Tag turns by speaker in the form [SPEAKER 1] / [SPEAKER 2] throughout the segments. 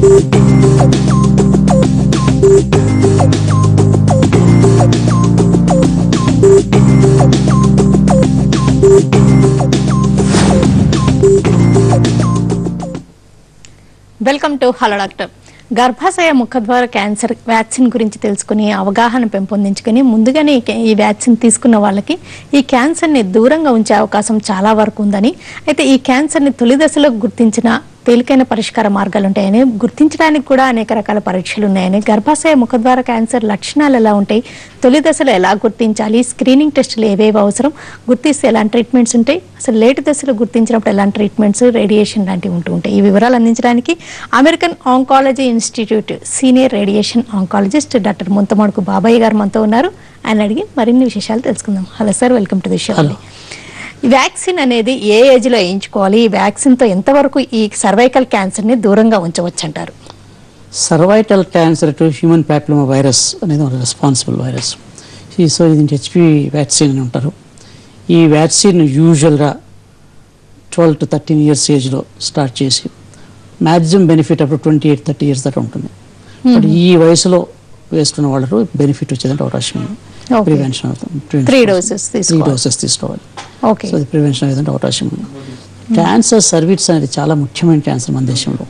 [SPEAKER 1] Welcome to hello doctor గర్భాశయ ముఖద్వార cancer vaccine గురించి తెలుసుకుని అవగాహన పెంపొందించుకుని ముందుగానే ఈ కే- ఈ వ్యాక్సిన్ తీసుకున్న వాళ్ళకి ఈ క్యాన్సర్ని దూరంగా ఉంచే అవకాశం చాలా వరకు ఉందని అయితే ఈ క్యాన్సర్ని తొలి దశలో గుర్తించిన తేలికైన పరిష్కార మార్గాలు ఉంటాయని గుర్తించడానికి కూడా అనేక రకాల పరీక్షలు ఉన్నాయని గర్భాశయ ముఖద్వార క్యాన్సర్ లక్షణాలు ఎలా ఉంటాయి తొలి దశలో ఎలా గుర్తించాలి స్క్రీనింగ్ టెస్టులు ఏవేవి అవసరం గుర్తిస్తే ఎలాంటి ట్రీట్మెంట్స్ ఉంటాయి అసలు లేట్ దశలో గుర్తించినప్పుడు ఎలాంటి ట్రీట్మెంట్స్ రేడియేషన్ లాంటివి ఉంటూ ఉంటాయి ఈ వివరాలు అందించడానికి American oncology institute senior radiation oncologist doctor Muntamadugu Babai గారు మనతో ఉన్నారు ఆయన అడిగి మరిన్ని విశేషాలు తెలుసుకుందాం hello sir welcome to the show
[SPEAKER 2] hello.
[SPEAKER 1] ఈ వ్యాక్సిన్ అనేది ఏ ఏజ్ లో వేయించుకోవాలి ఈ వ్యాక్సిన్ తో ఎంతవరకు ఈ సర్వైకల్ క్యాన్సర్ ని దూరంగా ఉంచవచ్చు అంటారు
[SPEAKER 2] cervical cancer to human papilloma virus అనేది ఒక రెస్పాన్సిబుల్ వైరస్ ఈ సో ఇది హెచ్పి వ్యాక్సిన్ అని ఉంటారు ఈ వ్యాక్సిన్ యూజువల్గా ట్వెల్వ్ టు థర్టీన్ ఇయర్స్ ఏజ్లో స్టార్ట్ చేసి మ్యాక్సిమం బెనిఫిట్ అప్పుడు ట్వంటీ ఎయిట్ థర్టీ ఇయర్స్ దాకా ఉంటుంది బట్ ఈ వయసులో వేసుకున్న వాళ్ళకు బెనిఫిట్ వచ్చేదంటే అవకాశం ఉంది
[SPEAKER 1] Okay.
[SPEAKER 2] ప్రివెన్షన్ అవుతుంది
[SPEAKER 1] త్రీ డోసెస్
[SPEAKER 2] త్రీ
[SPEAKER 1] తీసుకోవాలి
[SPEAKER 2] డోసెస్ తీసుకోవాలి
[SPEAKER 1] ఓకే
[SPEAKER 2] సో అది ప్రివెన్షన్ అయ్యేదంటే అవకాశం ఉంది క్యాన్సర్ సర్వీస్ అనేది చాలా ముఖ్యమైన క్యాన్సర్ మన దేశంలో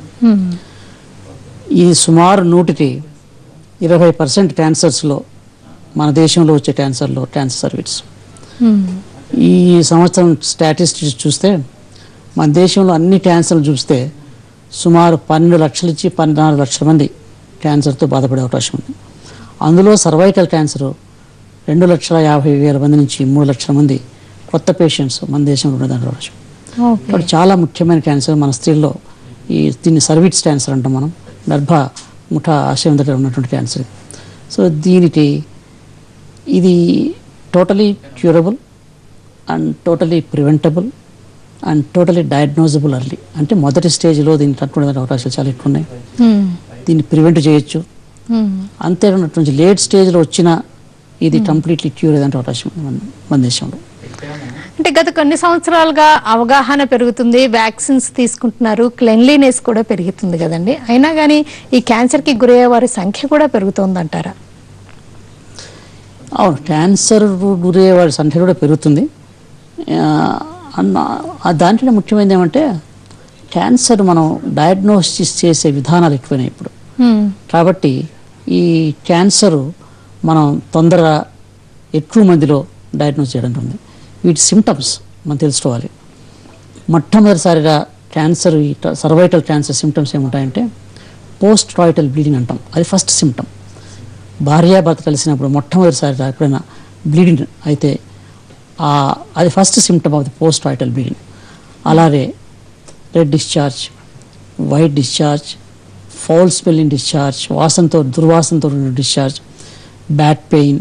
[SPEAKER 2] ఈ సుమారు నూటికి ఇరవై పర్సెంట్ క్యాన్సర్స్లో మన దేశంలో వచ్చే క్యాన్సర్లో క్యాన్సర్ సర్వీస్ ఈ సంవత్సరం స్టాటిస్టిక్స్ చూస్తే మన దేశంలో అన్ని క్యాన్సర్లు చూస్తే సుమారు పన్నెండు లక్షల నుంచి పద్నాలుగు లక్షల మంది క్యాన్సర్తో బాధపడే అవకాశం ఉంది అందులో సర్వైకల్ క్యాన్సర్ రెండు లక్షల యాభై వేల మంది నుంచి మూడు లక్షల మంది కొత్త పేషెంట్స్ మన దేశంలో ఉండేదాని అవకాశం
[SPEAKER 1] ఓకే
[SPEAKER 2] ఇప్పుడు చాలా ముఖ్యమైన క్యాన్సర్ మన స్త్రీల్లో ఈ దీన్ని సర్వీట్స్ క్యాన్సర్ అంటాం మనం గర్భ ముఠ ఆశయం దగ్గర ఉన్నటువంటి క్యాన్సర్ ఇది. సో దీనికి ఇది totally curable and totally preventable and totally diagnosable early అంటే మొదటి స్టేజ్లో దీన్ని తట్టుకునే అవకాశాలు చాలా ఎక్కువ ఉన్నాయి దీన్ని ప్రివెంట్ చేయొచ్చు అంతేకాకుండా లేట్ స్టేజ్లో వచ్చిన ఇది కంప్లీట్లీ క్యూర్ అయ్యేదంటే అవకాశం ఉంది మన మన దేశంలో
[SPEAKER 1] అంటే గత కొన్ని సంవత్సరాలుగా అవగాహన పెరుగుతుంది వ్యాక్సిన్స్ తీసుకుంటున్నారు క్లెన్లీనెస్ కూడా పెరుగుతుంది కదండి అయినా కానీ ఈ క్యాన్సర్ కి గురయ్యే వారి సంఖ్య కూడా పెరుగుతోంది అంటారా
[SPEAKER 2] అవును క్యాన్సర్ గురయ్యే వాడి సంఖ్య కూడా పెరుగుతుంది ఆ, అన్న ఆ దాంట్లో ముఖ్యమైనది ఏమంటే క్యాన్సర్ మనం డయాగ్నోసిస్ చేసే విధానాలు ఎక్కువైనాయి ఇప్పుడు కాబట్టి ఈ క్యాన్సరు మనం తొందరగా ఎక్కువ మందిలో డయాగ్నోస్ చేయడం ఉంది వీటి సిమ్టమ్స్ మనం తెలుసుకోవాలి మొట్టమొదటిసారిగా క్యాన్సర్ ఈ సర్వైటల్ క్యాన్సర్ సిమ్టమ్స్ ఏముంటాయంటే పోస్ట్ రాయిటల్ బ్లీడింగ్ అంటాం అది ఫస్ట్ సిమ్టమ్ భార్యాభర్త కలిసినప్పుడు మొట్టమొదటిసారి ఎప్పుడైనా బ్లీడింగ్ అయితే ఆ అది first symptom of the post coital bleeding అలాగే red discharge white discharge foul smelling discharge వాసనతో దుర్వాసనతో ఉన్న డిశ్చార్జ్ బ్యాక్ పెయిన్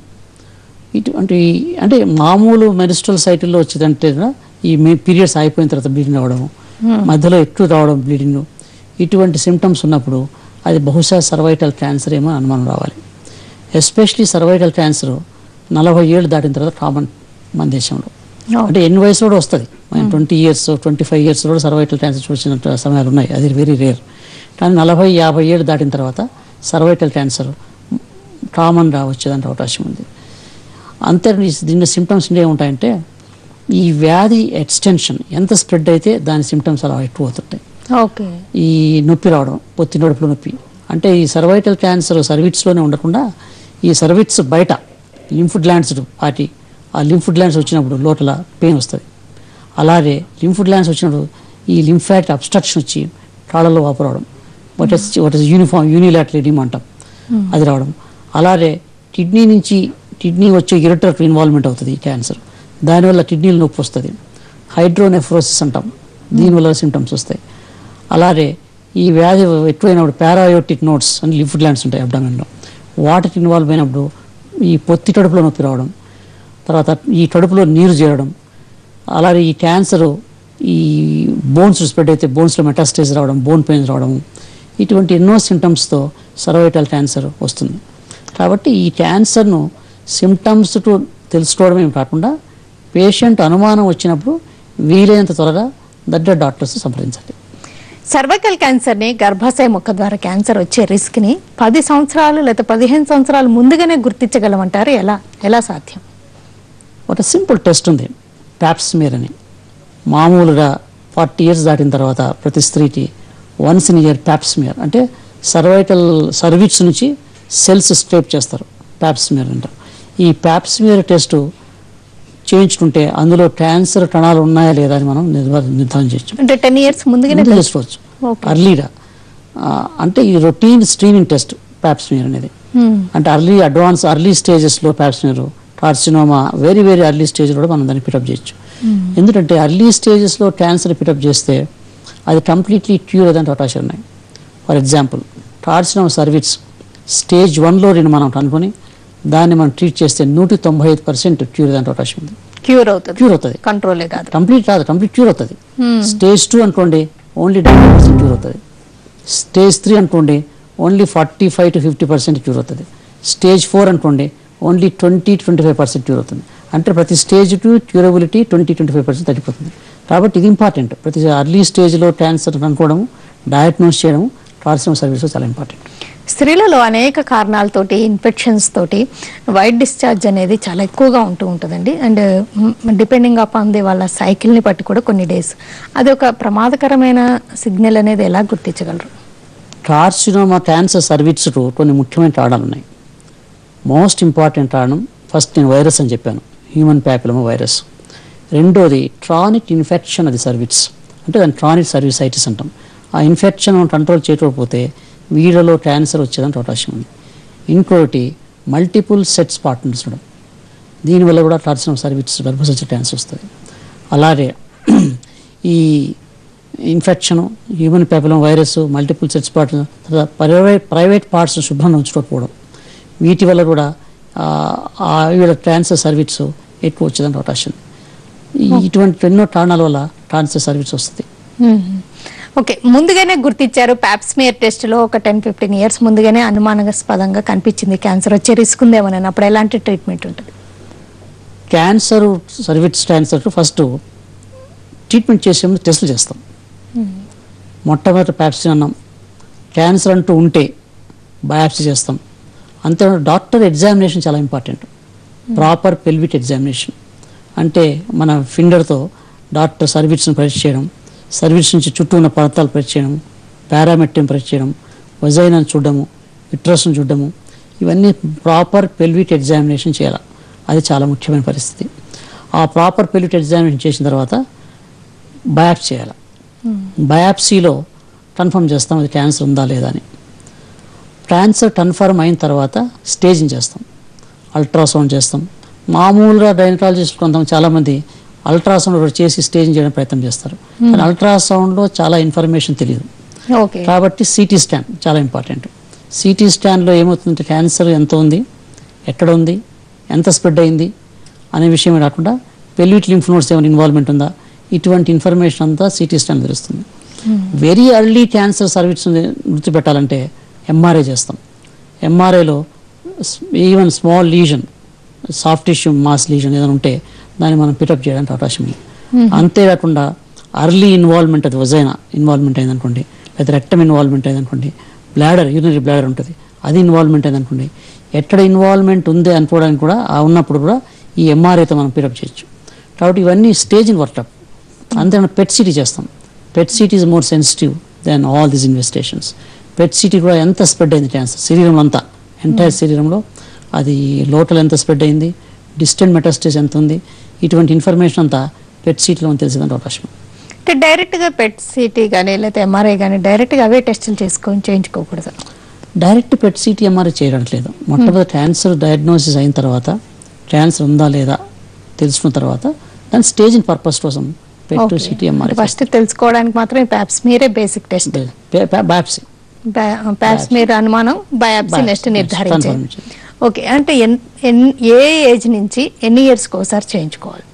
[SPEAKER 2] ఇటువంటి అంటే మామూలు మెరిస్ట్రల్ సైకిల్లో వచ్చేదంటే కూడా ఈ పీరియడ్స్ అయిపోయిన తర్వాత బ్లీడింగ్ అవ్వడం మధ్యలో ఎక్కువ రావడం బ్లీడింగ్ ఇటువంటి సిమ్టమ్స్ ఉన్నప్పుడు అది బహుశా సర్వైటల్ క్యాన్సర్ ఏమో అనుమానం రావాలి ఎస్పెషలీ సర్వైటల్ క్యాన్సర్ నలభై ఏళ్ళు దాటిన తర్వాత కామన్ మన దేశంలో అంటే ఎన్ని వయసులో కూడా వస్తుంది twenty years twenty five years కూడా సర్వైటల్ క్యాన్సర్ చూసిన సమయాలు ఉన్నాయి అది వెరీ రేర్ కానీ నలభై యాభై ఏళ్ళు దాటిన తర్వాత సర్వైటల్ క్యాన్సర్ కామన్గా వచ్చేదానికి అవకాశం ఉంది అంతే దీని సిమ్టమ్స్ ఏముంటాయంటే ఈ వ్యాధి ఎక్స్టెన్షన్ ఎంత స్ప్రెడ్ అయితే దాని సిమ్టమ్స్ అలా ఎక్కువ అవుతుంటాయి
[SPEAKER 1] ఓకే
[SPEAKER 2] ఈ నొప్పి రావడం పొత్తి నొడుపులో నొప్పి అంటే ఈ సర్వైటల్ క్యాన్సర్ సర్విట్స్లోనే ఉండకుండా ఈ సర్విట్స్ బయట లింఫ్ గ్లాండ్స్ పాటి ఆ లింఫ్ గ్లాండ్స్ వచ్చినప్పుడు లోపల పెయిన్ వస్తుంది అలాగే లింఫ్ గ్లాండ్స్ వచ్చినప్పుడు ఈ లింఫాటిక్ అబ్స్ట్రక్షన్ వచ్చి కాళ్ళలో వాపు రావడం what is what is uniform unilateral oedema అంటాం అది రావడం అలాగే కిడ్నీ నుంచి కిడ్నీ వచ్చే ఇరిటర్ ఇన్వాల్వ్మెంట్ అవుతుంది ఈ క్యాన్సర్ దానివల్ల కిడ్నీలు నొప్పి వస్తుంది హైడ్రోనెఫ్రోసిస్ అంటాం దీనివల్ల సిమ్టమ్స్ వస్తాయి అలాగే ఈ వ్యాధి ఎక్కువైనప్పుడు పారాయోటిక్ నోట్స్ అని లిఫ్ గ్లాండ్స్ ఉంటాయి అబ్డామిన్లో వాటికి ఇన్వాల్వ్ అయినప్పుడు ఈ పొత్తి తడుపులో నొప్పి రావడం తర్వాత ఈ కడుపులో నీరు చేరడం అలాగే ఈ క్యాన్సర్ ఈ బోన్స్ స్ప్రెడ్ అయితే బోన్స్లో మెటాస్టేజ్ రావడం బోన్ పెయిన్స్ రావడం ఇటువంటి ఎన్నో సిమ్టమ్స్తో సర్వైటల్ క్యాన్సర్ వస్తుంది కాబట్టి ఈ క్యాన్సర్ను సిమ్టమ్స్ టు తెలుసుకోవడమే కాకుండా పేషెంట్ అనుమానం వచ్చినప్పుడు వీలైనంత త్వరగా దగ్గర డాక్టర్స్ సంప్రదించాలి
[SPEAKER 1] సర్వైకల్ క్యాన్సర్ ని గర్భాశయ ముఖద్వార క్యాన్సర్ వచ్చే రిస్క్ ని పది సంవత్సరాలు లేదా పదిహేను సంవత్సరాలు ముందుగానే గుర్తించగలమంటారు ఎలా ఎలా సాధ్యం
[SPEAKER 2] ఒక సింపుల్ టెస్ట్ ఉంది ప్యాప్స్మియర్ అని మామూలుగా ఫార్టీ ఇయర్స్ దాటిన తర్వాత ప్రతి స్త్రీకి వన్స్ ఇన్ ఇయర్ ప్యాప్స్మియర్ అంటే సర్వైకల్ సర్వీక్స్ నుంచి సెల్స్ స్ట్రేప్ చేస్తారు ప్యాప్స్మియర్ అంటారు ఈ ప్యాప్స్మియర్ టెస్ట్ చేయించుకుంటే అందులో క్యాన్సర్ కణాలు ఉన్నాయా లేదా అని మనం నిర్వా- నిర్ధారణ చేయొచ్చు
[SPEAKER 1] అంటే టెన్ ఇయర్స్ ముందుగానే
[SPEAKER 2] ముందు
[SPEAKER 1] తెలుసు.
[SPEAKER 2] చేసుకోవచ్చు
[SPEAKER 1] Okay.
[SPEAKER 2] అర్లీగా అంటే ఈ రొటీన్ స్క్రీనింగ్ టెస్ట్ ప్యాప్స్మియర్ అనేది
[SPEAKER 1] Hmm.
[SPEAKER 2] అంటే అర్లీ అడ్వాన్స్ అర్లీ స్టేజెస్లో pap smear carcinoma very very early stage కూడా మనం దాన్ని పికప్ చేయొచ్చు ఎందుకంటే అర్లీ స్టేజెస్లో క్యాన్సర్ పికప్ చేస్తే అది కంప్లీట్లీ క్యూర్ అదని అవకాశాలు ఉన్నాయి for example carcinoma cervix stage వన్లో నేను మనం అనుకొని దాన్ని మనం ట్రీట్ చేస్తే నూటి తొంభై ఐదు పర్సెంట్ క్యూర్ అనే అవకాశం ఉంది
[SPEAKER 1] క్యూర్ అవుతుంది
[SPEAKER 2] క్యూర్ అవుతుంది
[SPEAKER 1] కంట్రోలే కాదు
[SPEAKER 2] కంప్లీట్ కాదు కంప్లీట్ క్యూర్ అవుతుంది స్టేజ్ టూ అనుకోండి ఓన్లీ డెబ్బై పర్సెంట్ క్యూర్ అవుతుంది స్టేజ్ త్రీ అనుకోండి only forty five to fifty percent cure అవుతుంది స్టేజ్ ఫోర్ అనుకోండి only twenty twenty five percent cure అవుతుంది అంటే ప్రతి stage to curability twenty twenty five percent తగ్గిపోతుంది కాబట్టి ఇది ఇంపార్టెంట్ ప్రతి అర్లీ స్టేజ్లో క్యాన్సర్ కనుక్కోవడం డయాగ్నోస్ చేయడం కార్సినమ్ సర్వీస్ చాలా ఇంపార్టెంట్
[SPEAKER 1] స్త్రీలలో అనేక కారణాలతోటి ఇన్ఫెక్షన్స్ తోటి వైట్ డిశ్చార్జ్ అనేది చాలా ఎక్కువగా ఉంటూ ఉంటుందండి అండ్ డిపెండింగ్ అపాన్ ది వాళ్ళ సైకిల్ని బట్టి కూడా కొన్ని డేస్ అది ఒక ప్రమాదకరమైన సిగ్నల్ అనేది ఎలా గుర్తించగలరు
[SPEAKER 2] కార్సినోమా క్యాన్సర్ సర్వీస్ కొన్ని ముఖ్యమైన కారణాలు ఉన్నాయి మోస్ట్ ఇంపార్టెంట్ కారణం ఫస్ట్ నేను వైరస్ అని చెప్పాను హ్యూమన్ ప్యాపిలమా వైరస్ రెండోది ట్రానిక్ ఇన్ఫెక్షన్ అది సర్వీస్ అంటే దాన్ని ట్రానిక్ సర్వీసైటిస్ అంటాం ఆ ఇన్ఫెక్షన్ మనం కంట్రోల్ చేయకపోతే వీళ్ళలో క్యాన్సర్ వచ్చేదానికి అవకాశం ఉంది ఇంకోటి మల్టిపుల్ సెట్స్ పార్ట్నర్స్ ఉండడం దీనివల్ల కూడా కార్సినోమా సర్వీస్ గర్భసంచి క్యాన్సర్ వస్తుంది అలాగే ఈ infection human papilloma virus multiple sex partners తర్వాత ప్రైవేట్ ప్రైవేట్ పార్ట్స్ శుభ్రంగా ఉంచుకోకపోవడం వీటి వల్ల కూడా ఆ, ఆ వీళ్ళ క్యాన్సర్ సర్వీస్ ఎక్కువ వచ్చేదానికి అవకాశం ఉంది. ఈ- ఇటువంటి ఎన్నో కారణాల వల్ల క్యాన్సర్ సర్వీస్ వస్తుంది
[SPEAKER 1] ఓకే ముందుగానే గుర్తించారు ప్యాప్స్మియర్ టెస్ట్ లో ఒక టెన్ ఫిఫ్టీన్ ఇయర్స్ ముందుగానే అనుమానాస్పదంగా కనిపించింది క్యాన్సర్ వచ్చే రిస్క్ ఉందేమోనని అప్పుడు ఎలాంటి ట్రీట్మెంట్ ఉంటుంది
[SPEAKER 2] cancer cervix cancer first treatment చేసే ముందు టెస్టులు చేస్తాం మొట్టమొదటి ప్యాప్సీ అన్నాం క్యాన్సర్ అంటూ ఉంటే బయాప్సీ చేస్తాం అంతే డాక్టర్ ఎగ్జామినేషన్ చాలా ఇంపార్టెంట్ ప్రాపర్ పెల్విక్ ఎగ్జామినేషన్ అంటే మన ఫింగర్తో డాక్టర్ సర్వీస్ని పరీక్ష చేయడం సర్వీస్ నుంచి చుట్టూ ఉన్న పదార్థాలు పరీక్ష చేయడం పారామెట్రియం పరీక్ష చేయడం వజైనాన్ని చూడడము విట్రస్ను చూడడము ఇవన్నీ ప్రాపర్ పెల్విక్ ఎగ్జామినేషన్ చేయాలి అది చాలా ముఖ్యమైన పరిస్థితి ఆ ప్రాపర్ పెల్విక్ ఎగ్జామినేషన్ చేసిన తర్వాత బయాప్సీ చేయాలి బయాప్సీలో కన్ఫర్మ్ చేస్తాం అది క్యాన్సర్ ఉందా లేదా అని క్యాన్సర్ కన్ఫర్మ్ అయిన తర్వాత స్టేజింగ్ చేస్తాం అల్ట్రాసౌండ్ చేస్తాం మామూలుగా గైనకాలజిస్ట్ కొంత చాలామంది అల్ట్రాసౌండ్ ఒకటి చేసి స్టేజింగ్ చేయడానికి ప్రయత్నం చేస్తారు కానీ అల్ట్రాసౌండ్లో చాలా ఇన్ఫర్మేషన్ తెలియదు
[SPEAKER 1] ఓకే
[SPEAKER 2] కాబట్టి సిటీ స్కాన్ చాలా ఇంపార్టెంట్ సిటీ స్కాన్లో ఏమవుతుందంటే క్యాన్సర్ ఎంత ఉంది ఎక్కడ ఉంది ఎంత స్ప్రెడ్ అయింది అనే విషయమే కాకుండా పెల్విట్ లింఫ్ నోట్స్ ఏమైనా ఇన్వాల్వ్మెంట్ ఉందా ఇటువంటి ఇన్ఫర్మేషన్ అంతా సిటీ స్కాన్ తెలుస్తుంది వెరీ ఎర్లీ క్యాన్సర్ సర్వీస్ గుర్తుపెట్టాలంటే ఎంఆర్ఐ చేస్తాం ఎంఆర్ఐలో even small lesion soft tissue mass lesion ఏదైనా ఉంటే దాన్ని మనం పికప్ చేయడానికి అవకాశం ఉంది అంతేకాకుండా అర్లీ ఇన్వాల్వ్మెంట్ అది వజైనా ఇన్వాల్వ్మెంట్ అయిందనుకోండి లేదా రెక్టమ్ ఇన్వాల్వ్మెంట్ అయిందనుకోండి బ్లాడర్ యూరినరీ బ్లాడర్ ఉంటుంది అది ఇన్వాల్వ్మెంట్ అయిందనుకోండి ఎక్కడ ఇన్వాల్వ్మెంట్ ఉంది అనుకోవడానికి కూడా ఆ ఉన్నప్పుడు కూడా ఈ ఎంఆర్ఐతో మనం పికప్ చేయొచ్చు కాబట్టి ఇవన్నీ స్టేజింగ్ వర్కప్ అంతేనా పెట్ సిటీ చేస్తాం PET CT is more sensitive than all these investigations PET CT కూడా ఎంత స్ప్రెడ్ అయింది క్యాన్సర్ శరీరంలో అంతా ఎంటైర్ శరీరంలో అది లోటల్ ఎంత స్ప్రెడ్ అయింది డిస్టెంట్ మెటాస్టేజ్ ఎంత ఉంది ఇటువంటి ఇన్ఫర్మేషన్ అంతా పెట్ సిటీలో తెలిసేదానికి అవకాశం ఉంది.
[SPEAKER 1] అంటే డైరెక్ట్ గా పెట్ సిటీ కానీ లేకపోతే ఎంఆర్ఐ కానీ డైరెక్ట్ గా అవే టెస్టులు చేసుకొని చేయించుకోకూడదు
[SPEAKER 2] డైరెక్ట్ పెట్ సిటీ ఎంఆర్ఐ చేయడం లేదు మొట్టమొదటి క్యాన్సర్ డయాగ్నోసిస్ అయిన తర్వాత క్యాన్సర్ ఉందా లేదా తెలుసుకున్న తర్వాత దాని స్టేజింగ్ పర్పస్ కోసం పెట్ సిటీ ఎంఆర్ఐ
[SPEAKER 1] ఫస్ట్ తెలుసుకోవడానికి మాత్రం ప్యాప్స్ మీరే బేసిక్ టెస్ట్
[SPEAKER 2] బాప్సీ
[SPEAKER 1] ప్యాప్స్ మీరు అనుమానం బయాప్సీ
[SPEAKER 2] Biopsy,
[SPEAKER 1] నెక్స్ట్
[SPEAKER 2] yes,
[SPEAKER 1] నిర్ధారించాలి
[SPEAKER 2] confirmation.
[SPEAKER 1] ఓకే అంటే ఎన్- ఎన్- ఏ ఏజ్ నుంచి ఎన్ని ఇయర్స్కి ఒకసారి చేయించుకోవాలి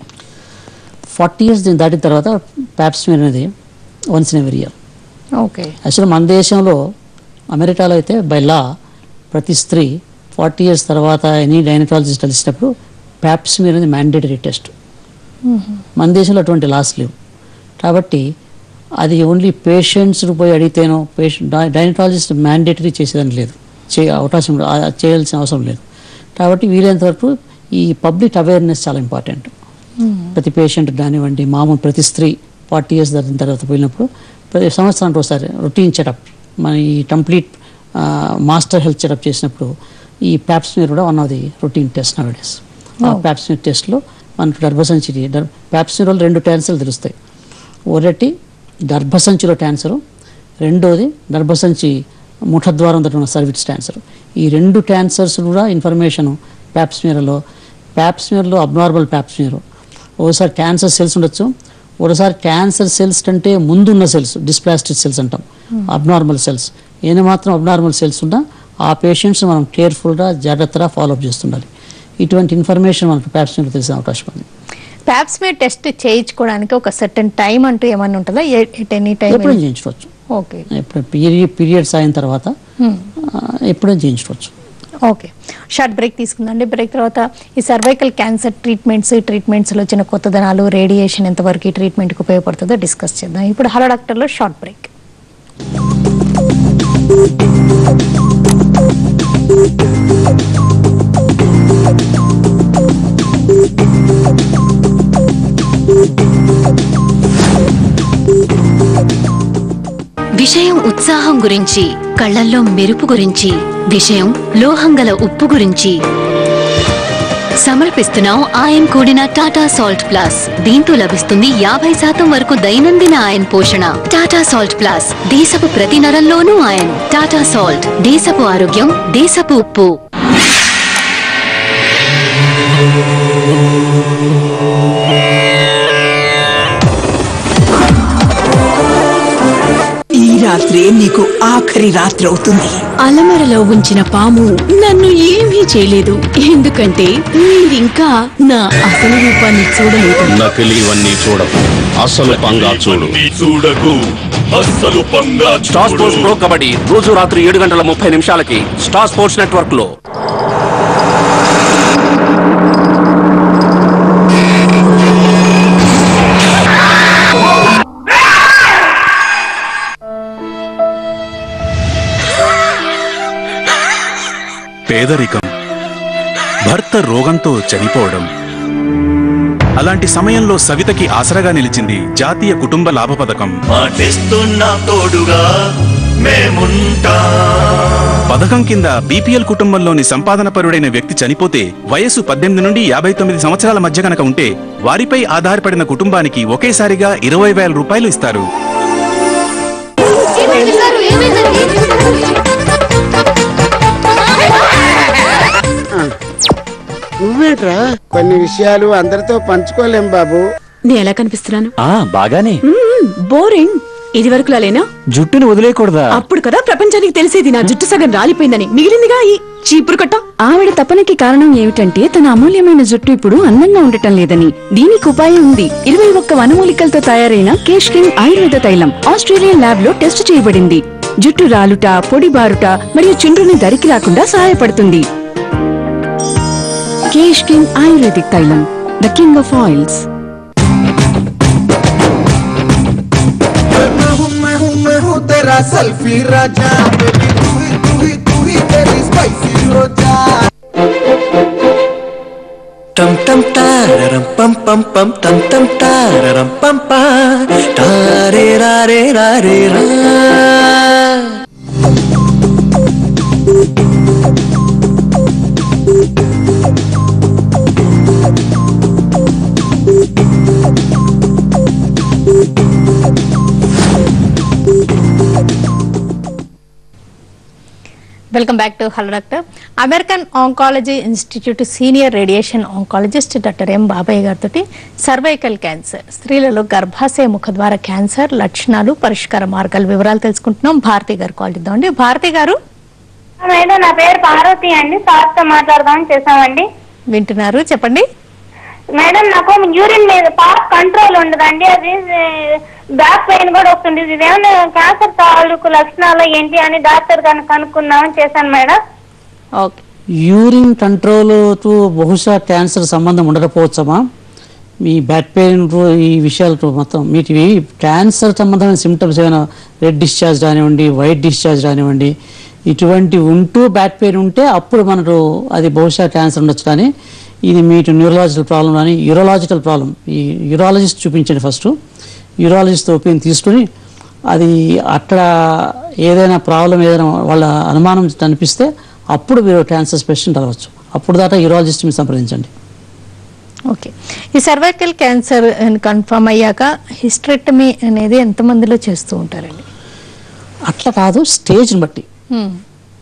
[SPEAKER 2] ఫార్టీ ఇయర్స్ దీన్ని దాటిన తర్వాత ప్యాప్స్మియర్ అనేది once in every year
[SPEAKER 1] okay
[SPEAKER 2] actual మన దేశంలో అమెరికాలో అయితే బై లా ప్రతి స్త్రీ ఫార్టీ ఇయర్స్ తర్వాత ఎనీ గైనకాలజిస్ట్ కలిసినప్పుడు ప్యాప్స్మియర్ అనేది మ్యాండేటరీ టెస్ట్ మన దేశంలో అటువంటి లాస్ లేవు కాబట్టి అది ఓన్లీ పేషెంట్స్ పోయి అడిగితేనో పేషెంట్ డైనటాలజిస్ట్ మ్యాండేటరీ చేసేదని లేదు చే అవకాశం ఆ- చేయాల్సిన అవసరం లేదు కాబట్టి వీలైనంత వరకు ఈ పబ్లిక్ అవేర్నెస్ చాలా ఇంపార్టెంట్ ప్రతి పేషెంట్ కానివ్వండి మామూలు ప్రతి స్త్రీ ఫార్టీ ఇయర్స్ దాటిన తర్వాత పోయినప్పుడు ప్రతి సంవత్సరానికి ఒకసారి రొటీన్ చెకప్ మన ఈ కంప్లీట్ మాస్టర్ హెల్త్ చెకప్ చేసినప్పుడు ఈ ప్యాప్స్మియర్ కూడా one of the routine test nowadays ఆ ప్యాప్స్మియర్ టెస్ట్లో మనకు గర్భసంచి ప్యాప్స్మియర్ వల్ల రెండు క్యాన్సర్లు తెలుస్తాయి ఒకటి గర్భసంచిలో క్యాన్సరు రెండోది గర్భసంచి ముఖద్వారం దగ్గర ఉన్న సర్విక్స్ క్యాన్సర్ ఈ రెండు క్యాన్సర్స్ కూడా ఇన్ఫర్మేషన్ ప్యాప్స్మియర్లో ప్యాప్స్మియర్లో అబ్నార్మల్ ప్యాప్స్మియర్ ఒకసారి క్యాన్సర్ సెల్స్ ఉండొచ్చు ఒకసారి క్యాన్సర్ సెల్స్ కంటే ముందున్న సెల్స్ డిస్ప్లాస్టిక్ సెల్స్ అంటాం అబ్నార్మల్ సెల్స్ ఏమి మాత్రం అబ్నార్మల్ సెల్స్ ఉన్నా ఆ పేషెంట్స్ మనం కేర్ఫుల్గా జాగ్రత్తగా ఫాలోఅప్ చేస్తుండాలి ఇటువంటి ఇన్ఫర్మేషన్ మనకు ప్యాప్స్మియర్ తెలిసిన అవకాశం ఉంది
[SPEAKER 1] ప్యాప్స్మేర్ టెస్ట్ చేయించుకోవడానికి ఒక సర్టన్ టైం అంటూ ఏమన్నా ఉంటుందా ఎట్ ఎనీ టైం
[SPEAKER 2] ఎప్పుడైనా చేయించుకోవచ్చు
[SPEAKER 1] ఓకే
[SPEAKER 2] ఎప్పుడు పీరియడ్ పీరియడ్స్ అయిన తర్వాత ఆ, ఎప్పుడైనా చేయించుకోవచ్చు
[SPEAKER 1] ఓకే షార్ట్ బ్రేక్ తీసుకుందండి బ్రేక్ తర్వాత ఈ సర్వైకల్ క్యాన్సర్ ట్రీట్మెంట్స్ ట్రీట్మెంట్స్లో వచ్చిన కొత్తదనాలు రేడియేషన్ ఎంతవరకు ఈ ట్రీట్మెంట్కి ఉపయోగపడుతుందో డిస్కస్ చేద్దాం ఇప్పుడు హలో డాక్టర్లో షార్ట్ బ్రేక్
[SPEAKER 3] విషయం ఉత్సాహం గురించి కళ్ళల్లో మెరుపు గురించి విషయం లోహంగల ఉప్పు గురించి సమర్పిస్తున్నాం ఆయన కూడిన టాటా సాల్ట్ ప్లస్ దీంతో లభిస్తుంది యాభై శాతం వరకు దైనందిన ఆయన పోషణ టాటా సాల్ట్ ప్లస్ దేశపు ప్రతి నరంలోనూ ఆయన టాటా సాల్ట్ దేశపు ఆరోగ్యం దేశపు ఉప్పు
[SPEAKER 4] ఈ రాత్రి నీకు ఆఖరి రాత్రి అవుతుంది
[SPEAKER 5] అలమరలో ఉంచిన పాము నన్ను ఏమీ చేయలేదు ఎందుకంటే మీరింకా నా అసలు రూపాన్ని చూడలేదు
[SPEAKER 6] నకిలీవన్నీ చూడకు అసలు పంగా చూడు
[SPEAKER 7] చూడకు అస్సలు పంగా
[SPEAKER 6] స్టార్ స్పోర్ట్స్ ప్రో కబడ్డీ రోజు రాత్రి ఏడు గంటల ముప్పై నిమిషాలకి స్టార్ స్పోర్ట్స్ నెట్వర్క్ లో
[SPEAKER 7] పేదరికం భర్త రోగంతో చనిపోవడం అలాంటి సమయంలో సవితకి ఆసరగా నిలిచింది జాతీయ కుటుంబ లాభ పథకం
[SPEAKER 8] పాటిస్తున్నా తోడుగా మేముంటా
[SPEAKER 7] పథకం కింద బీపీఎల్ కుటుంబంలోని సంపాదన పరుడైన వ్యక్తి చనిపోతే వయసు పద్దెనిమిది నుండి యాభై తొమ్మిది సంవత్సరాల మధ్య కనుక ఉంటే వారిపై ఆధారపడిన కుటుంబానికి ఒకేసారిగా ఇరవై వేల రూపాయలు ఇస్తారు
[SPEAKER 9] నువ్వేట్రా కొన్ని విషయాలు అందరితో పంచుకోలేం బాబు
[SPEAKER 5] నేను ఎలా కనిపిస్తున్నాను
[SPEAKER 10] ఆ బాగానే
[SPEAKER 5] బోరింగ్ ఇది వరకు లేనా
[SPEAKER 10] జుట్టుని వదిలేయకూడదా
[SPEAKER 5] అప్పుడు కదా ప్రపంచానికి తెలిసేది నా జుట్టు సగం రాలిపోయిందని మిగిలిందిగా ఈ చీపురు కట్ట ఆవిడ తపనకి కారణం ఏమిటంటే తన అమూల్యమైన జుట్టు ఇప్పుడు అందంగా ఉండటం లేదని దీనికి ఉపాయం ఉంది ఇరవై ఒక్క వనమూలికలతో తయారైన కేష్ కింగ్ ఆయుర్వేద తైలం ఆస్ట్రేలియన్ ల్యాబ్ లో టెస్ట్ చేయబడింది జుట్టు రాలుట పొడి బారుట మరియు చుండ్రుని దరికి రాకుండా సహాయపడుతుంది కేష్ కింగ్ ఆయుర్వేదిక్ తైలం ద కింగ్ ఆఫ్ ఆయిల్స్
[SPEAKER 8] तेरा सेल्फी राजा बेबी तू ही तू ही तू ही तेरी स्पाइसी रोजा टम टम ताररम पम पम पम टम टम ताररम पम पा तारे रा रे रा रे रा
[SPEAKER 1] welcome back to hello doctor American oncology institute senior radiation oncologist doctor M Babaiah గారితో సర్వైకల్ క్యాన్సర్ స్త్రీలలో గర్భాశయ ముఖద్వార క్యాన్సర్ లక్షణాలు పరిష్కార మార్గాలు వివరాలు తెలుసుకుంటున్నాం భారతి గారు కాల్ ఇద్దామండి భారతి గారు
[SPEAKER 11] మేడం నా పేరు పార్వతి అండి సార్ తో మాట్లాడదామని చేసామండి
[SPEAKER 1] వింటున్నారు చెప్పండి
[SPEAKER 11] మేడం నాకు యూరిన్ మీద పాస్ కంట్రోల్ ఉండదండి అది బ్యాక్ పెయిన్ కూడా వస్తుంది ఇది ఏమైనా క్యాన్సర్ తాలూకు లక్షణాలు ఏంటి అని డాక్టర్ గారిని కనుక్కుందామని చేశాను మేడం
[SPEAKER 1] ఓకే
[SPEAKER 2] యూరిన్ కంట్రోల్తో బహుశా క్యాన్సర్ సంబంధం ఉండకపోవచ్చమ్మా మీ బ్యాక్ పెయిన్ ఈ విషయాలతో మొత్తం వీటివి క్యాన్సర్ సంబంధమైన సిమ్టమ్స్ ఏమైనా రెడ్ డిశ్చార్జ్ రానివ్వండి వైట్ డిశ్చార్జ్ రానివ్వండి ఇటువంటి ఉంటూ బ్యాక్ పెయిన్ ఉంటే అప్పుడు మనకు అది బహుశా క్యాన్సర్ ఉండొచ్చు కానీ ఇది మీకు న్యూరలాజికల్ ప్రాబ్లం కానీ యూరోలాజికల్ ప్రాబ్లం ఈ యూరాలజిస్ట్ చూపించండి ఫస్ట్ యూరాలజిస్ట్ ఒపీనియన్ తీసుకుని అది అక్కడ ఏదైనా ప్రాబ్లం ఏదైనా వాళ్ళ అనుమానం అనిపిస్తే అప్పుడు మీరు క్యాన్సర్ స్పెషలిస్ట్ అవ్వచ్చు అప్పుడు దాకా యూరాలజిస్ట్ని సంప్రదించండి
[SPEAKER 1] ఓకే ఈ సర్వైకల్ క్యాన్సర్ కన్ఫర్మ్ అయ్యాక హిస్టరెక్టమీ అనేది ఎంతమందిలో చేస్తూ ఉంటారండి
[SPEAKER 2] అట్లా కాదు స్టేజ్ని బట్టి
[SPEAKER 1] హ్మ్.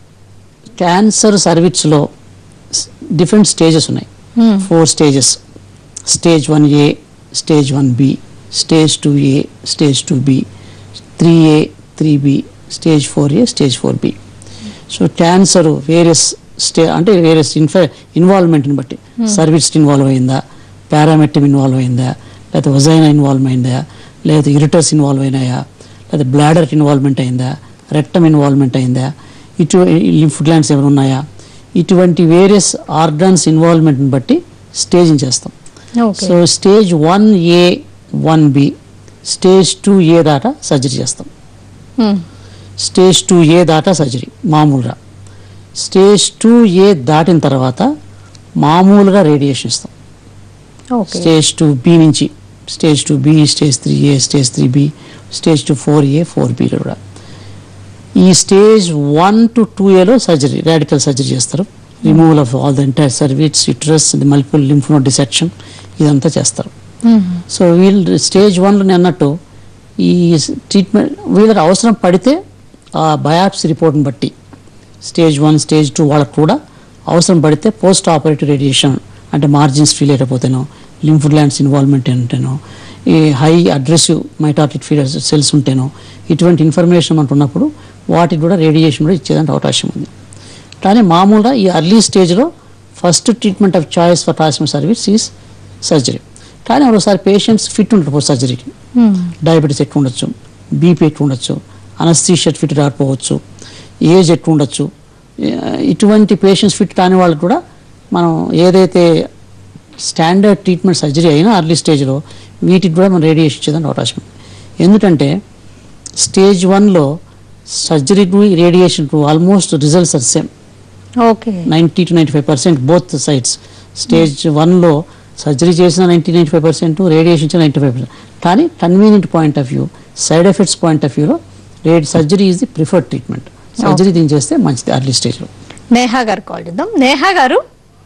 [SPEAKER 2] క్యాన్సర్ సర్వీస్లో డిఫరెంట్ స్టేజెస్ ఉన్నాయి
[SPEAKER 1] Hmm.
[SPEAKER 2] Four stages stage one A stage one B stage two A stage two B three A three B stage four A stage four B so cancer various స్టే అంటే various ఇన్ఫ ఇన్వాల్వ్మెంట్ని బట్టి
[SPEAKER 12] Hmm.
[SPEAKER 2] Service involve అయిందా పారామెట్రిమ్ involve అయిందా లేకపోతే వజైనా involve అయిందా లేకపోతే ఇరిటర్స్ ఇన్వాల్వ్ అయినాయా లేకపోతే బ్లాడర్ ఇన్వాల్వ్మెంట్ అయిందా రెక్టమ్ ఇన్వాల్వ్మెంట్ అయిందా ఇటు లింఫ్ గ్లాండ్స్ ఏమైనా ఉన్నాయా ఇటువంటి వేరియస్ ఆర్గాన్స్ ఇన్వాల్వ్మెంట్ని బట్టి స్టేజింగ్ చేస్తాం
[SPEAKER 1] okay
[SPEAKER 2] so stage one A one B stage two A దాటా సర్జరీ చేస్తాం
[SPEAKER 1] హ్మ్.
[SPEAKER 2] స్టేజ్ టూ ఏ దాటా సర్జరీ మామూలుగా స్టేజ్ టూ ఏ దాటిన తర్వాత మామూలుగా రేడియేషన్ ఇస్తాం
[SPEAKER 1] ఓకే
[SPEAKER 2] స్టేజ్ టూ బి నుంచి stage two B stage three A stage three B stage two four A four బిలో కూడా ఈ స్టేజ్ వన్ టు టూ ఏలో సర్జరీ రాడికల్ సర్జరీ చేస్తారు removal of all the entire cervix uterus multiple lymph node dissection ఇదంతా చేస్తారు
[SPEAKER 1] హ్మ్.
[SPEAKER 2] So వీళ్ళు stage వన్లో నేను అన్నట్టు ఈ ట్రీట్మెంట్ వీళ్ళకి అవసరం పడితే ఆ బయాప్సీ రిపోర్ట్ని బట్టి స్టేజ్ వన్ స్టేజ్ టూ వాళ్ళకు కూడా అవసరం పడితే పోస్ట్ ఆపరేటివ్ రేడియేషన్ అంటే మార్జిన్స్ ఫీల్ అయిపోతేనో లింఫ్ గ్లాండ్స్ ఇన్వాల్వ్మెంట్ ఉంటేనో ఈ high aggressive mitotic feeder cells ఉంటేనో ఇటువంటి ఇన్ఫర్మేషన్ మనకు ఉన్నప్పుడు వాటికి కూడా రేడియేషన్ కూడా ఇచ్చేదానికి అవకాశం ఉంది కానీ మామూలుగా ఈ అర్లీ స్టేజ్లో first treatment of choice for transmit cervix is surgery కానీ ఒకసారి పేషెంట్స్ ఫిట్ ఉండకపోతే సర్జరీకి
[SPEAKER 1] హ్మ్.
[SPEAKER 2] డయాబెటీస్ ఎక్కువ ఉండొచ్చు బీపీ ఎక్కువ ఉండొచ్చు అనస్థీషియా ఫిట్ రాకపోవచ్చు ఏజ్ ఎక్కువ ఉండొచ్చు ఏ- ఇటువంటి పేషెంట్స్ ఫిట్ కాని వాళ్ళకి కూడా మనం ఏదైతే స్టాండర్డ్ ట్రీట్మెంట్ సర్జరీ అయినా అర్లీ స్టేజ్లో వీటికి కూడా మనం రేడియేషన్ ఇచ్చేదానికి అవకాశం ఉంది ఎందుకంటే స్టేజ్ వన్లో surgery to radiation to almost results are same
[SPEAKER 1] okay
[SPEAKER 2] ninety to ninety five percent both sides stage వన్లో సర్జరీ చేసిన ninety ninety five percent radiation ఇచ్చిన నైంటీ ఫైవ్ పర్సెంట్ కానీ convenient point of view side effects point of వ్యూలో రేడ్ surgery is the preferred treatment surgery దీని చేస్తే మంచిది early స్టేజ్లో
[SPEAKER 1] నేహా గారు కాల్ చేద్దాం నేహా గారు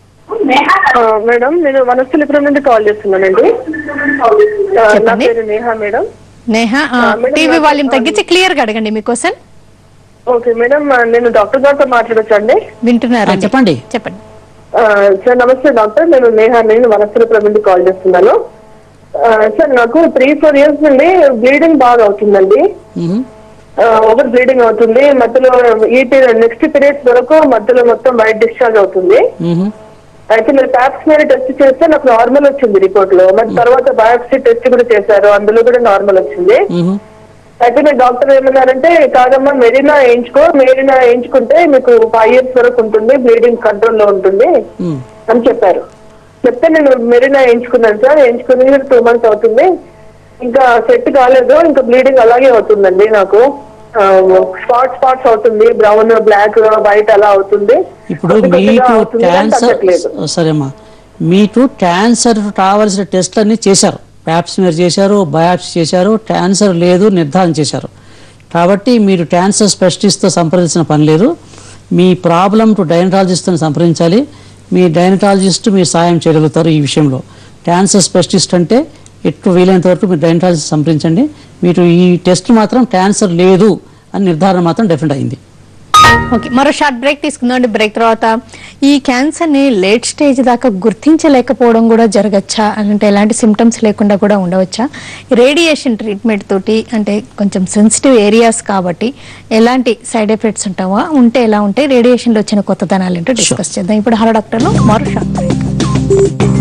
[SPEAKER 13] మేడం నేను వనస్థలిపురం నుండి కాల్ చేస్తున్నానండి ఆ, నా పేరు నేహా మేడం
[SPEAKER 1] నేహా
[SPEAKER 13] ఆ, మేడం,
[SPEAKER 1] టీవీ
[SPEAKER 13] నాకు-
[SPEAKER 1] వాల్యూమ్ తగ్గించి క్లియర్ గా అడగండి మీ క్వశ్చన్
[SPEAKER 13] ఓకే మేడం ఆ, నేను డాక్టర్ గారితో మాట్లాడొచ్చండి
[SPEAKER 1] వింటున్నారు
[SPEAKER 2] చెప్పండి
[SPEAKER 1] చెప్పండి
[SPEAKER 13] ఆ, సార్ నమస్తే డాక్టర్ నేను నేహా నేను వనస్థలిపురం నుండి కాల్ చేస్తున్నాను ఆ, సార్ నాకు త్రీ ఫోర్ ఇయర్స్ నుండి బ్లీడింగ్ బాగా అవుతుందండి ఓవర్ బ్లీడింగ్ అవుతుంది మధ్యలో ఈ నెక్స్ట్ పీరియడ్స్ వరకు మధ్యలో మొత్తం వైట్ డిశ్చార్జ్ అవుతుంది అయితే మీరు ప్యాప్స్ మీద టెస్ట్ చేస్తే నాకు నార్మల్ వచ్చింది రిపోర్ట్ లో మరి తర్వాత బయాప్సీ టెస్ట్ కూడా చేశారు అందులో కూడా నార్మల్ వచ్చింది అయితే మీ డాక్టర్ ఏమన్నారంటే కాదమ్మా మెరీనా వేయించుకో మెరీనా వేయించుకుంటే మీకు ఫైవ్ ఇయర్స్ వరకు ఉంటుంది బ్లీడింగ్ కంట్రోల్ లో ఉంటుంది అని చెప్పారు చెప్తే నేను మెరీనా వేయించుకున్నాను సార్ వేయించుకుని టూ మంత్స్ అవుతుంది ఇంకా సెట్ కాలేదు ఇంకా బ్లీడింగ్ అలాగే అవుతుందండి నాకు స్పాట్ స్పాట్స్ అవుతుంది బ్రౌన్ బ్లాక్ వైట్ అలా అవుతుంది
[SPEAKER 2] ఇప్పుడు
[SPEAKER 13] కొద్ది కొద్దిగా
[SPEAKER 2] మీకు
[SPEAKER 13] అవుతుంది కానీ
[SPEAKER 2] క్యాన్సర్
[SPEAKER 13] తగ్గట్లేదు.
[SPEAKER 2] సరేమ్మా మీకు క్యాన్సర్ కావాల్సిన టెస్ట్లన్నీ చేశారు ప్యాప్స్మియర్ చేశారు బయాప్సీ చేశారు క్యాన్సర్ లేదు నిర్ధారణ చేశారు కాబట్టి మీరు క్యాన్సర్ స్పెషలిస్ట్తో సంప్రదించిన పని లేదు మీ ప్రాబ్లం టు డైనటాలజిస్ట్ని సంప్రదించాలి మీ డైనటాలజిస్ట్ మీరు సాయం చేయగలుగుతారు ఈ విషయంలో క్యాన్సర్ స్పెషలిస్ట్ అంటే ఎక్కువ వీలైనంత వరకు మీరు డైనటాలజిస్ట్ సంప్రదించండి మీరు ఈ టెస్ట్ మాత్రం క్యాన్సర్ లేదు అని నిర్ధారణ మాత్రం డెఫినెట్ అయింది
[SPEAKER 1] ఓకే మరో షార్ట్ బ్రేక్ తీసుకుందాం అండి బ్రేక్ తర్వాత ఈ క్యాన్సర్ ని లేట్ స్టేజ్ దాకా గుర్తించలేకపోవడం కూడా జరగచ్చా అంటే ఎలాంటి సిమ్టమ్స్ లేకుండా కూడా ఉండవచ్చా రేడియేషన్ ట్రీట్మెంట్ తోటి అంటే కొంచెం సెన్సిటివ్ ఏరియాస్ కాబట్టి ఎలాంటి సైడ్ ఎఫెక్ట్స్ ఉంటావా ఉంటే ఎలా ఉంటాయి రేడియేషన్ లో వచ్చిన కొత్తదనాలు ఏంటో డిస్కస్ చేద్దాం ఇప్పుడు హలో డాక్టర్ మరో షార్ట్ బ్రేక్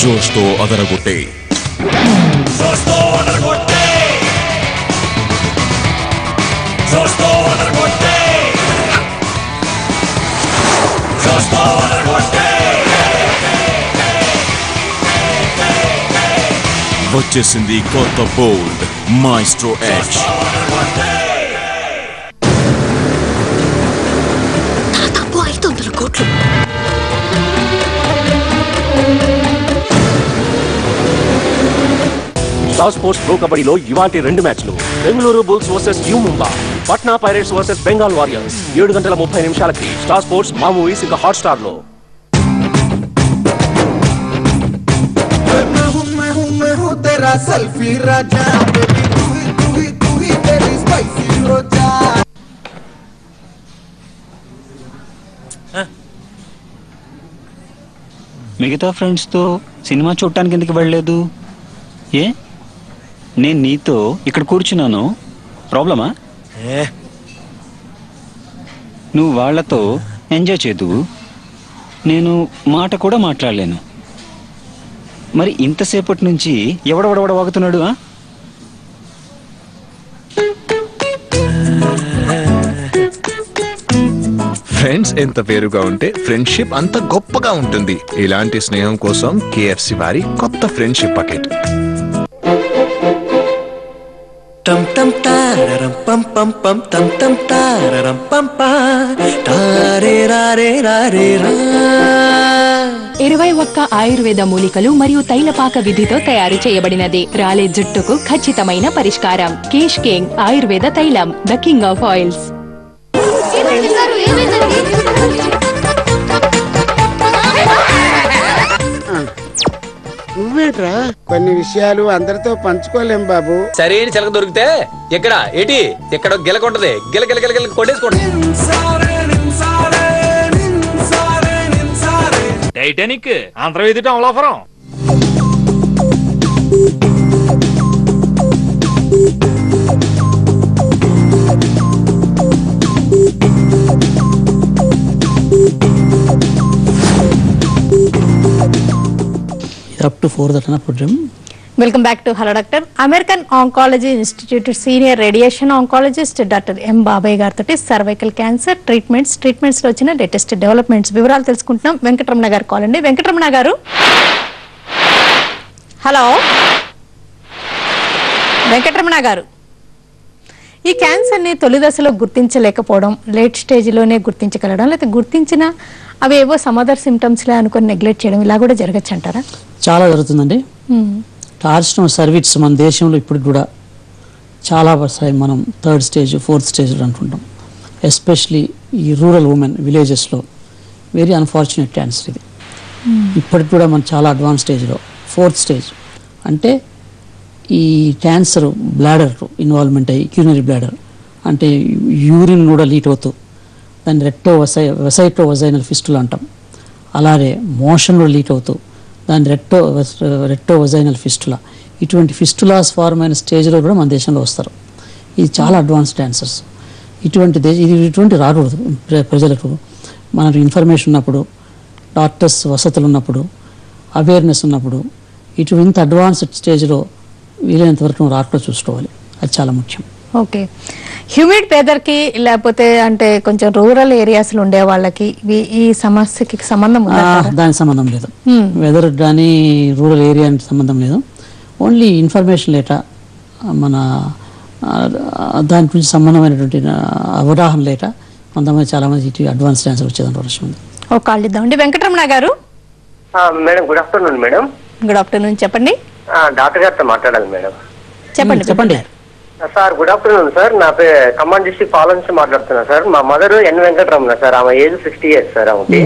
[SPEAKER 12] జోష్తో అదరగొట్టే వచ్చేసింది కొత్త బోల్డ్ మాయిస్ట్రో ఎడ్జ్
[SPEAKER 3] దాదాపు ఐదు వందల కోట్లు
[SPEAKER 6] స్టార్ స్పోర్ట్స్ ప్రో కబడ్డీలో ఇవాటి రెండు మ్యాచ్లు Bengaluru Bulls versus U Mumba Patna Pirates versus Bengal Warriors ఏడు గంటల ముప్పై నిమిషాలకి స్టార్ స్పోర్ట్స్ మా మూవీస్ ఇంకా హాట్ స్టార్ లో
[SPEAKER 14] मैं हूँ मैं हूँ मैं हूँ तेरा सेल्फी राजा बेबी तू ही तू ही तू ही तेरी स्पाइसी रोजा
[SPEAKER 10] మిగతా ఫ్రెండ్స్తో సినిమా చూడటానికి ఎందుకు వెళ్ళలేదు ఏ నేను నీతో ఇక్కడ కూర్చున్నాను ప్రాబ్లమా నువ్వు వాళ్ళతో ఎంజాయ్ చేదు నేను మాట కూడా మాట్లాడలేను మరి ఇంతసేపటి నుంచి ఎవడవడవడ వాగుతున్నాడు ఆ?
[SPEAKER 15] ఫ్రెండ్స్ ఎంత పేరుగా ఉంటే ఫ్రెండ్షిప్ అంత గొప్పగా ఉంటుంది ఇలాంటి స్నేహం కోసం కేఎఫ్సి వారి కొత్త ఫ్రెండ్షిప్ పకెట్
[SPEAKER 8] టం టం తారరం పం పం పం టం టం తారరం పం పా తారే రారే రారే రా
[SPEAKER 16] ఇరవై ఒక్క ఆయుర్వేద మూలికలు మరియు తైలపాక విధితో తయారు చేయబడినది రాలే జుట్టుకు ఖచ్చితమైన పరిష్కారం కేష్ కింగ్ ఆయుర్వేద తైలం ద కింగ్ ఆఫ్ ఆయిల్స్
[SPEAKER 9] నువ్వేట్రా కొన్ని విషయాలు అందరితో పంచుకోలేం బాబు
[SPEAKER 17] సరైన చిలక దొరికితే ఎక్కడ ఏటి ఎక్కడ గిలకొంటది గిల గిల గిల గిల కొట్టేసుకోండి
[SPEAKER 18] Titanic Antarvedi Amalapuram
[SPEAKER 2] up to four that program
[SPEAKER 1] welcome back to hello doctor American oncology institute senior radiation oncologist doctor M Babai గారితో సర్వైకల్ క్యాన్సర్ ట్రీట్మెంట్స్ ట్రీట్మెంట్స్ లో వచ్చిన లేటెస్ట్ డెవలప్మెంట్స్ వివరాలు తెలుసుకుంటున్నాం వెంకటరమణ గారు కాల్ అండి వెంకటరమణ గారు హలో వెంకటరమణ గారు ఈ క్యాన్సర్ని తొలి దశలో గుర్తించలేకపోవడం లేట్ స్టేజ్లోనే గుర్తించగలడం లేకపోతే గుర్తించిన అవి ఏవో సమదర్ సిమ్టమ్స్లే అనుకొని నెగ్లెక్ట్ చేయడం ఇలా కూడా జరగచ్చు అంటారా
[SPEAKER 2] చాలా జరుగుతుందండి టార్చినో సర్వీస్ మన దేశంలో ఇప్పుడు కూడా చాలా వస్తాయి మనం థర్డ్ స్టేజ్ ఫోర్త్ స్టేజ్ అంటుంటాం ఎస్పెషలీ ఈ రూరల్ ఉమెన్ విలేజెస్లో వెరీ అన్ఫార్చునేట్ క్యాన్సర్ ఇది ఇప్పటికి కూడా మనం చాలా అడ్వాన్స్ స్టేజ్లో ఫోర్త్ స్టేజ్ అంటే ఈ క్యాన్సర్ బ్లాడర్ ఇన్వాల్వ్మెంట్ అయ్యి క్యూనరీ బ్లాడర్ అంటే యూరిన్ కూడా లీట్ అవుతూ దాన్ని రెట్టో వసై వెసైటో వజైనల్ ఫిస్టులు అంటాం అలాగే మోషన్ కూడా లీట్ అవుతూ దాన్ని రెట్టో రెట్టో వజైనల్ ఫిస్టులా ఇటువంటి ఫిస్టులాస్ ఫార్మ్ అయిన స్టేజ్లో కూడా మన దేశంలో వస్తారు ఇది చాలా అడ్వాన్స్ క్యాన్సర్స్ ఇటువంటి దేశ ఇది ఇటువంటి రాకూడదు ప్ర- ప్రజలకు మనకు ఇన్ఫర్మేషన్ ఉన్నప్పుడు డాక్టర్స్ వసతులు ఉన్నప్పుడు అవేర్నెస్ ఉన్నప్పుడు ఇటువంటి అడ్వాన్స్డ్ స్టేజ్లో వీలైనంత వరకు నువ్వు రాకుండా చూసుకోవాలి అది చాలా ముఖ్యం
[SPEAKER 1] ఓకే హ్యూమిడ్ వెదర్కి లేకపోతే అంటే కొంచెం రూరల్ ఏరియాస్లో ఉండే వాళ్ళకి ఇవి- ఈ సమస్యకి సంబంధం
[SPEAKER 2] ఆ,
[SPEAKER 1] ఉందా
[SPEAKER 2] దానికి సంబంధం లేదు
[SPEAKER 1] Hmm.
[SPEAKER 2] వెదర్ కానీ రూరల్ ఏరియా సంబంధం లేదు ఓన్లీ ఇన్ఫర్మేషన్ లేట మన ఆ, దాని గురించి సంబంధమైనటువంటి ఆ, అవగాహన లేట కొంతమంది చాలా మంది ఇటు అడ్వాన్స్ క్యాన్సర్ వచ్చేదాని అవకాశం ఉంది
[SPEAKER 1] ఒక కాల్ ఇద్దామండి వెంకటరమణ గారు
[SPEAKER 19] madam good afternoon madam
[SPEAKER 1] good afternoon చెప్పండి
[SPEAKER 19] ఆ, డాక్టర్ గారితో మాట్లాడాలి మేడం
[SPEAKER 1] చెప్పండి
[SPEAKER 2] చెప్పండి
[SPEAKER 19] సార్ గుడ్ ఆఫ్టర్నూన్ సార్ నా పేరు ఖమ్మం డిస్ట్రిక్ట్ పాలన నుంచి మాట్లాడుతున్నా సార్ మా మదర్ ఎన్ వెంకటరమణ సార్ ఆమె ఏజ్ సిక్స్టీ ఇయర్స్ సార్ ఆమెకి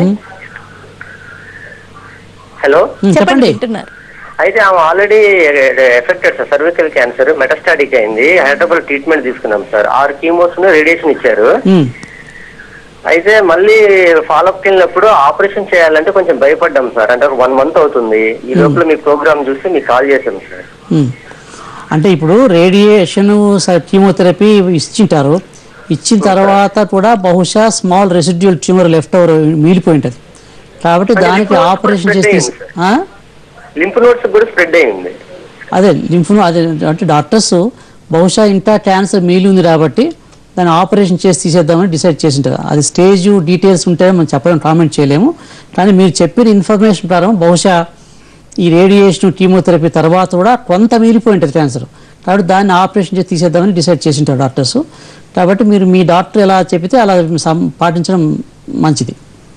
[SPEAKER 19] హలో
[SPEAKER 2] చెప్పండి
[SPEAKER 1] వింటున్నారు
[SPEAKER 19] అయితే ఆమె already affected sir cervical cancer metastatic అయింది హైదరాబాద్ ట్రీట్మెంట్ తీసుకున్నాం సార్ ఆరు కీమోస్ రేడియేషన్ ఇచ్చారు
[SPEAKER 2] Hmm.
[SPEAKER 19] అయితే మళ్ళీ ఫాలోఅప్ వెళ్ళినప్పుడు ఆపరేషన్ చేయాలంటే కొంచెం భయపడ్డాం సార్ అంటే వన్ మంత్ అవుతుంది ఈ లోపల మీ ప్రోగ్రామ్ చూసి మీకు కాల్ చేశాం సార్
[SPEAKER 2] Hmm. అంటే ఇప్పుడు రేడియేషన్ కీమోథెరపీ ఇచ్చింటారు ఇచ్చిన తర్వాత కూడా బహుశా small residual tumour left over మిగిలిపోయి ఉంటుంది కాబట్టి
[SPEAKER 19] అంటే
[SPEAKER 2] దానికి
[SPEAKER 19] ఇప్పుడు
[SPEAKER 2] ఆపరేషన్
[SPEAKER 19] spread
[SPEAKER 2] చేసి
[SPEAKER 19] అయింది
[SPEAKER 2] తీసు- ఆ?
[SPEAKER 19] లింప్ నోట్స్ కూడా స్ప్రెడ్ అయింది
[SPEAKER 2] అదే లింఫ్ అదే అంటే డాక్టర్స్ బహుశా ఇంత క్యాన్సర్ మిగిలి ఉంది కాబట్టి దాన్ని ఆపరేషన్ చేసి తీసేద్దామని డిసైడ్ చేసింటారు అది స్టేజ్ డీటెయిల్స్ ఉంటే మనం చెప్పడం కామెంట్ చేయలేము కానీ మీరు చెప్పిన ఇన్ఫర్మేషన్ ప్రకారం బహుశా ఈ రేడియేషన్ కీమోథెరపీ తర్వాత కూడా కొంత మిగిలిపోయి ఉంటుంది క్యాన్సర్ కాబట్టి దాన్ని ఆపరేషన్ చేసి తీసేద్దామని డిసైడ్ చేసింటారు డాక్టర్స్ కాబట్టి మీరు మీ డాక్టర్ ఎలా చెప్పితే అలా సం- పాటించడం మంచిది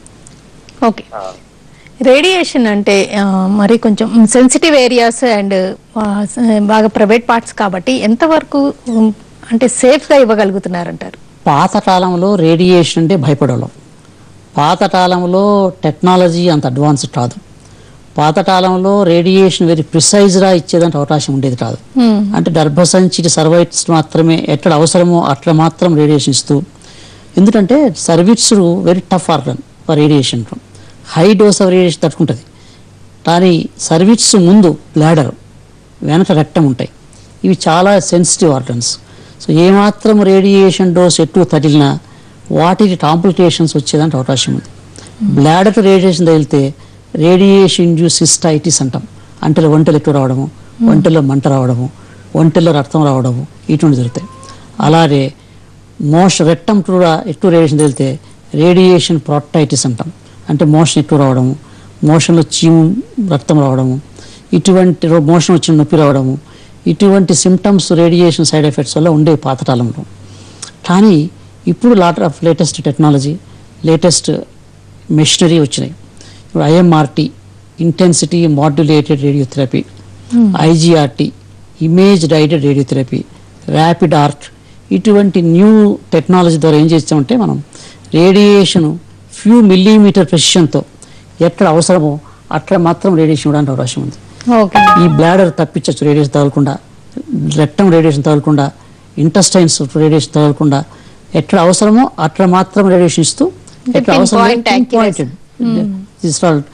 [SPEAKER 1] ఓకే రేడియేషన్ అంటే ఆ, మరి కొంచెం సెన్సిటివ్ ఏరియాస్ అండ్ బాగా ప్రైవేట్ పార్ట్స్ కాబట్టి ఎంతవరకు ఉమ్, అంటే సేఫ్గా ఇవ్వగలుగుతున్నారంటారు
[SPEAKER 2] పాత కాలంలో రేడియేషన్ అంటే భయపడేవాళ్ళం పాత కాలంలో టెక్నాలజీ అంత అడ్వాన్స్ కాదు పాత కాలంలో రేడియేషన్ వెరీ ప్రిసైజ్గా ఇచ్చేదంటే అవకాశం ఉండేది కాదు అంటే గర్భసంచి సర్వైట్స్ మాత్రమే ఎక్కడ అవసరమో అట్లా మాత్రం రేడియేషన్ ఇస్తూ ఎందుకంటే cervix very tough organ for radiation high dose of radiation తట్టుకుంటుంది కానీ సర్వీట్స్ ముందు బ్లాడర్ వెనక రక్తం ఉంటాయి ఇవి చాలా సెన్సిటివ్ ఆర్గన్స్ సో ఏమాత్రం రేడియేషన్ డోస్ ఎక్కువ తగిలినా వాటికి కాంప్లికేషన్స్ వచ్చేదానికి అవకాశం ఉంది బ్లాడర్ రేడియేషన్ తగిలితే రేడియేషన్ ఇండ్యూస్ సిస్టైటిస్ అంటాం అంటే ఒంటెలు ఎక్కువ రావడము ఒంటెల్లో మంట రావడము ఒంటెల్లో రక్తం రావడము ఇటువంటి జరుగుతాయి అలాగే మోషన్ రెట్టం కూడా ఎక్కువ రేడియేషన్ తగిలితే రేడియేషన్ ప్రొటైటిస్ అంటాం అంటే మోషన్ ఎక్కువ రావడము మోషన్లో చీము రక్తం రావడము ఇటువంటి రో- మోషన్ వచ్చిన నొప్పి రావడము ఇటువంటి సిమ్టమ్స్ రేడియేషన్ సైడ్ ఎఫెక్ట్స్ వల్ల ఉండే పాతకాలంలో కానీ ఇప్పుడు lot of latest technology latest machinery వచ్చినాయి ఇప్పుడు IMRT intensity modulated radiotherapy IGRT image guided radiotherapy rapid art ఇటువంటి న్యూ టెక్నాలజీ ద్వారా ఏం చేస్తామంటే మనం రేడియేషన్ ఫ్యూ మిల్లీమీటర్ ప్రెసిషన్తో ఎక్కడ అవసరమో అక్కడ మాత్రం రేడియేషన్ ఇవ్వడానికి అవకాశం ఉంది
[SPEAKER 1] ఓకే
[SPEAKER 2] ఈ బ్లాడర్ తప్పించచ్చు రేడియేషన్ తగలకుండా రెక్టం రేడియేషన్ తగలకుండా ఇంటెస్టైన్స్ రేడియేషన్ తగలకుండా ఎక్కడ అవసరమో అక్కడ మాత్రం రేడియేషన్ ఇస్తూ ఎక్కడ అవసరం
[SPEAKER 1] Pinpoint accuracy.
[SPEAKER 2] పాయింటెడ్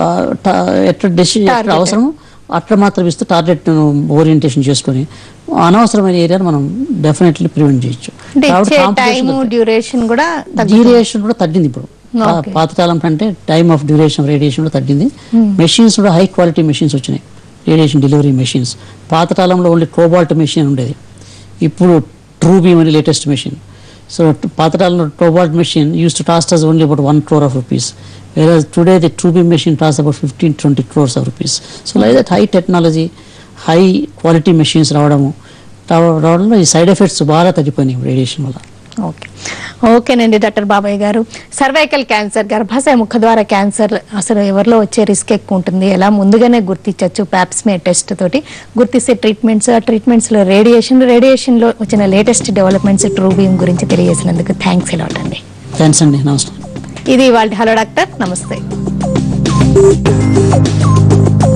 [SPEAKER 2] ఎక్కడ డెసిషన్ ఎక్కడ
[SPEAKER 1] Targeted.
[SPEAKER 2] అవసరమో అక్కడ మాత్రం ఇస్తూ టార్గెట్ ఓరియంటేషన్ చేసుకొని అనవసరమైన ఏరియాను మనం డెఫినెట్లీ ప్రివెంట్ చేయొచ్చు
[SPEAKER 1] అంటే
[SPEAKER 2] కాబట్టి
[SPEAKER 1] ఇచ్చే
[SPEAKER 2] competition
[SPEAKER 1] టైం డ్యూరేషన్ కూడా తగ్గుతుంది.
[SPEAKER 2] డ్యూరేషన్ కూడా తగ్గింది ఇప్పుడు పా-
[SPEAKER 1] Okay.
[SPEAKER 2] పాతకాలం కంటే టైమ్ ఆఫ్ డ్యూరేషన్ రేడియేషన్ కూడా తగ్గింది
[SPEAKER 1] Hmm.
[SPEAKER 2] మెషిన్స్ కూడా హై క్వాలిటీ మెషిన్స్ వచ్చినాయి రేడియేషన్ డెలివరీ మెషిన్స్ పాతకాలంలో ఓన్లీ కోబాల్ట్ మెషిన్ ఉండేది ఇప్పుడు ట్రూ బీమ్ అని లేటెస్ట్ మెషిన్ సో పాతకాలంలో cobalt machine use to cost us only about one crore of rupees వేరే today the true beam machine cost about fifteen twenty crores of rupees so like that high technology high quality machines రావడము రావ- రావడంలో ఈ side effects బాగా తగ్గిపోయినాయి radiation వల్ల
[SPEAKER 1] okay ఓకేనండి doctor బాబాయ్ గారు సర్వైకల్ క్యాన్సర్ గర్భాశయ ముఖద్వార క్యాన్సర్ అసలు ఎవరిలో వచ్చే రిస్క్ ఎక్కువ ఉంటుంది ఎలా ముందుగానే గుర్తించవచ్చు ప్యాప్స్మే టెస్ట్ తోటి గుర్తిస్తే ట్రీట్మెంట్స్ ఆ ట్రీట్మెంట్స్లో రేడియేషన్ రేడియేషన్లో వచ్చిన లేటెస్ట్ డెవలప్మెంట్స్ ట్రూబీమ్ గురించి తెలియజేసినందుకు థ్యాంక్స్ ఎలాట్ అండి
[SPEAKER 2] థ్యాంక్స్ అండి నమస్తే
[SPEAKER 1] ఇది వాళ్ళ హలో డాక్టర్ నమస్తే